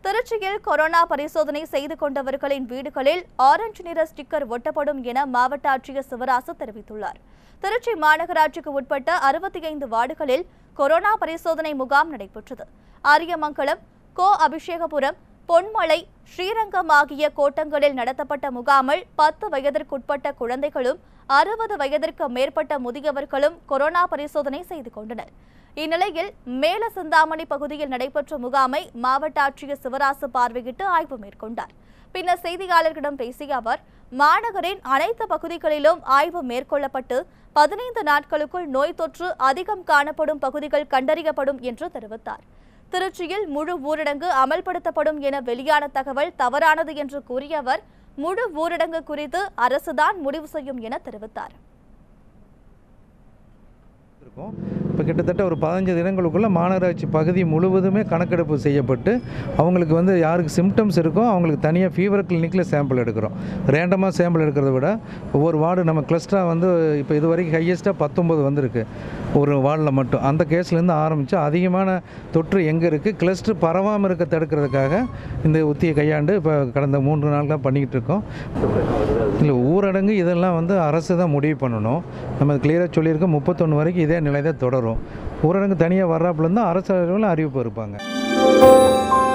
திருச்சியில் கொரோனா பரிசோதனை செய்து கொண்டவர்களின் வீடுகளில் ஆரஞ்சு நிற ஸ்டிக்கர் ஒட்டப்படும் என மாவட்ட ஆட்சியர் சிவராசு தெரிவித்துள்ளார் திருச்சி மாநகராட்சிக்கு உட்பட்ட அறுபத்தி ஐந்து வார்டுகளில் கொரோனா பரிசோதனை முகாம் நடைபெற்றது ஆரியமங்கலம் கோ அபிஷேகபுரம் பொன்மலை ஸ்ரீரங்கம் ஆகிய கோட்டங்களில் நடத்தப்பட்ட முகாமில் பத்து வயதிற்குட்பட்ட குழந்தைகளும் அறுபது வயதிற்கு மேற்பட்ட முதியவர்களும் கொரோனா பரிசோதனை செய்து கொண்டனர் இந்நிலையில் மேல சிந்தாமணி பகுதியில் நடைபெற்ற முகாமை மாவட்ட ஆட்சியர் சிவராசு பார்வையிட்டு ஆய்வு மேற்கொண்டார் பின்னர் செய்தியாளர்களிடம் பேசிய அவர் மாநகரின் அனைத்து பகுதிகளிலும் ஆய்வு மேற்கொள்ளப்பட்டு பதினைந்து நாட்களுக்குள் நோய் தொற்று அதிகம் காணப்படும் பகுதிகள் கண்டறியப்படும் என்று தெரிவித்தார் திருச்சியில் முழு ஊரடங்கு அமல்படுத்தப்படும் என வெளியான தகவல் தவறானது என்று கூறிய அவர் முழு ஊரடங்கு குறித்து அரசுதான் முடிவு செய்யும் என தெரிவித்தார் இருக்கும் இப்போ கிட்டத்தட்ட ஒரு பதினஞ்சு தினங்களுக்குள்ள மாநகராட்சி பகுதி முழுவதுமே கணக்கெடுப்பு செய்யப்பட்டு அவங்களுக்கு வந்து யாருக்கு சிம்டம்ஸ் இருக்கோ அவங்களுக்கு தனியாக ஃபீவர் கிளினிக்கில் சாம்பிள் எடுக்கிறோம் ரேண்டமாக சாம்பிள் எடுக்கிறத விட ஒவ்வொரு வார்டு நம்ம கிளஸ்டராக வந்து இப்போ இது வரைக்கும் ஹையஸ்ட்டாக பத்தொம்பது வந்திருக்கு ஒரு வார்டில் மட்டும் அந்த கேஸ்லேருந்து ஆரம்பித்து அதிகமான தொற்று எங்கே இருக்குது கிளஸ்டர் பரவாமல் இருக்க தடுக்கிறதுக்காக இந்த உத்தியை கையாண்டு இப்போ கடந்த மூன்று நாள் தான் பண்ணிக்கிட்டு இருக்கோம் இல்லை ஊரடங்கு இதெல்லாம் வந்து அரசு தான் முடிவு பண்ணணும் நம்ம கிளியராக சொல்லியிருக்கோம் முப்பத்தொன்று வரைக்கும் இதே நிலை தான் தொடரும் ஊரடங்கு தனியாக வர்றாப்புல இருந்தால் அரசு அளவில் அறிவிப்பு இருப்பாங்க